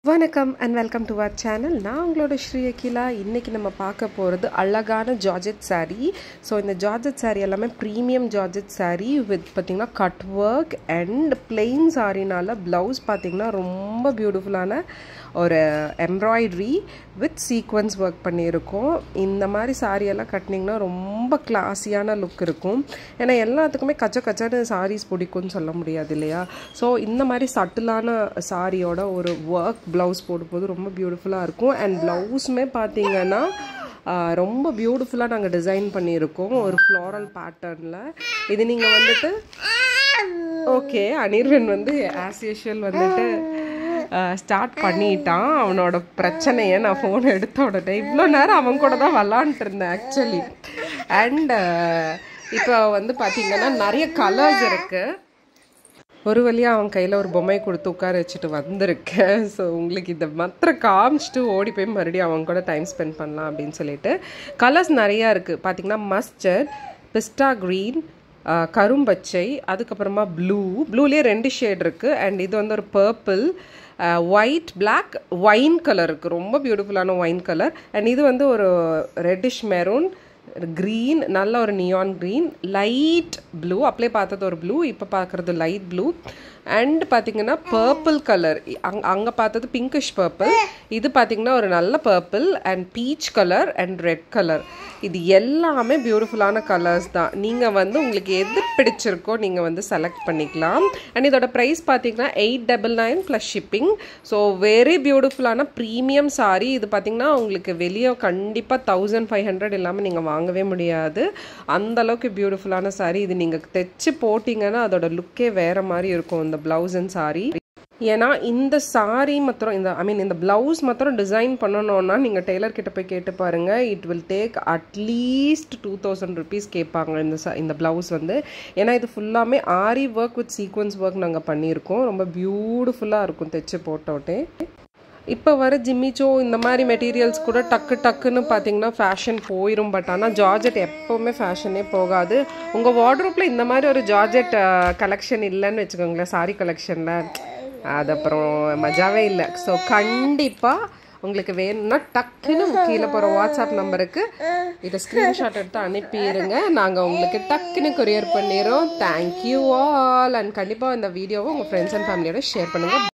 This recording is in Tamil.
வணக்கம் and welcome to our channel நான் உங்களோட ஸ்ரீ அகிலா இன்றைக்கி நம்ம பார்க்க போகிறது அழகான ஜார்ஜெட் saree ஸோ இந்த ஜார்ஜெட் saree எல்லாமே ப்ரீமியம் ஜார்ஜெட் saree வித் பார்த்திங்கன்னா கட் ஒர்க் அண்ட் plain சாரினால ப்ளவுஸ் பார்த்திங்கன்னா ரொம்ப பியூட்டிஃபுல்லான ஒரு எம்ப்ராய்ட்ரி வித் சீக்வன்ஸ் ஒர்க் பண்ணியிருக்கோம் இந்த மாதிரி சாரியெல்லாம் கட்டினீங்கன்னா ரொம்ப கிளாஸியான லுக் இருக்கும் ஏன்னா எல்லாத்துக்குமே கச்ச கச்சன்னு சாரீஸ் பிடிக்கும்னு சொல்ல முடியாது இல்லையா ஸோ இந்த மாதிரி சட்டிலான சாரியோட ஒரு ஒர்க் ப்ளவுஸ் போடும்போது ரொம்ப பியூட்டிஃபுல்லாக இருக்கும் அண்ட் ப்ளவுஸுமே பார்த்தீங்கன்னா ஆஹ், ரொம்ப பியூட்டிஃபுல்லாக நாங்கள் டிசைன் பண்ணியிருக்கோம் ஒரு ஃப்ளாரல் பேட்டர்னில் இது நீங்கள் வந்துட்டு ஓகே அனிர்வன் வந்து ஆஸ் யூஷுவல் வந்துட்டு ஸ்டார்ட் பண்ணிட்டான் அவனோட பிரச்சனையை நான் ஃபோன் எடுத்த உடனே இவ்வளோ நேரம் அவன் கூட தான் விளாண்டுட்டு இருந்தேன் ஆக்சுவலி அண்ட் இப்போ வந்து பார்த்தீங்கன்னா நிறைய கலர்ஸ் இருக்குது ஒரு வழியாக அவன் கையில் ஒரு பொம்மை கொடுத்து உட்கார வச்சுட்டு வந்திருக்கேன் ஸோ உங்களுக்கு இதை மாத்திரம் காமிச்சிட்டு ஓடி போய் மறுபடியும் அவன் கூட டைம் ஸ்பெண்ட் பண்ணலாம் அப்படின்னு சொல்லிட்டு கலர்ஸ் நிறையா இருக்குது பார்த்தீங்கன்னா மஸ்டர்ட் பிஸ்டா க்ரீன் கரும்பச்சை அதுக்கப்புறமா ப்ளூ ப்ளூலேயே ரெண்டு ஷேட் இருக்குது அண்ட் இது வந்து ஒரு purple white black wine colour இருக்குது ரொம்ப பியூட்டிஃபுல்லான ஒயின் கலர் அண்ட் இது வந்து ஒரு ரெட்டிஷ் மெரூன் க்ரீன் நல்ல ஒரு நியான் க்ரீன் லைட் ப்ளூ அப்படியே பார்த்தது ஒரு ப்ளூ இப்போ பார்க்குறது லைட் ப்ளூ அண்ட் பார்த்தீங்கன்னா பர்பிள் கலர் அங் அங்கே பார்த்தது பிங்கிஷ் பர்பிள் இது பார்த்தீங்கன்னா ஒரு நல்ல purple and peach colour and red colour இது எல்லாமே பியூட்டிஃபுல்லான கலர்ஸ் தான் நீங்கள் வந்து உங்களுக்கு எது பிடிச்சிருக்கோ நீங்கள் வந்து செலக்ட் பண்ணிக்கலாம் அண்ட் இதோட ப்ரைஸ் பார்த்தீங்கன்னா eight double nine plus shipping so very பியூட்டிஃபுல்லான ப்ரீமியம் சாரி இது பார்த்தீங்கன்னா உங்களுக்கு வெளியே கண்டிப்பாக தௌசண்ட் ஃபைவ் ஹண்ட்ரட் இல்லாமல் நீங்கள் வாங்கவே முடியாது அந்த அளவுக்கு பியூட்டிஃபுல்லான சாரி இது நீங்கள் தைச்சு போட்டிங்கன்னா அதோட லுக்கே வேற மாதிரி இருக்கும் இந்த ப்ளவுஸ் அண்ட் சாரி ஏன்னா இந்த சாரி மாத்திரம் இந்த ஐ மீன் இந்த ப்ளவுஸ் மாத்திரம் டிசைன் பண்ணணும்னா நீங்கள் டெய்லர் கிட்ட போய் கேட்டு பாருங்க it will take at least two thousand rupees கேட்பாங்க இந்த ச- இந்த ப்ளவுஸ் வந்து ஏன்னா இது ஃபுல்லாமே aari work with sequins work நாங்கள் பண்ணியிருக்கோம் ரொம்ப பியூட்டிஃபுல்லாக இருக்கும் தைச்சு போட்டோட்டே இப்போ வர ஜிம்மிச்சோ இந்த மாதிரி மெட்டீரியல்ஸ் கூட டக்கு டக்குன்னு பார்த்தீங்கன்னா ஃபேஷன் போயிடும் பட் ஆனால் ஜார்ஜெட் எப்போவுமே ஃபேஷனே போகாது உங்கள் வார்ட்ரோப்பில் இந்த மாதிரி ஒரு ஜார்ஜெட் கலெக்ஷன் இல்லைன்னு வச்சுக்கோங்களேன் சாரி கலெக்ஷனில் அது அப்புறம் மஜாவே இல்லை ஸோ கண்டிப்பாக உங்களுக்கு வேணும்னா டக்குன்னு கீழே போகிற வாட்ஸ்அப் நம்பருக்கு இதை ஸ்க்ரீன்ஷாட் எடுத்து அனுப்பிடுங்க நாங்கள் உங்களுக்கு டக்குன்னு கொரியர் பண்ணிடுறோம் தேங்க்யூ ஆல் அண்ட் கண்டிப்பாக இந்த வீடியோவை உங்கள் ஃப்ரெண்ட்ஸ் அண்ட் ஃபேமிலியோட ஷேர் பண்ணுங்கள்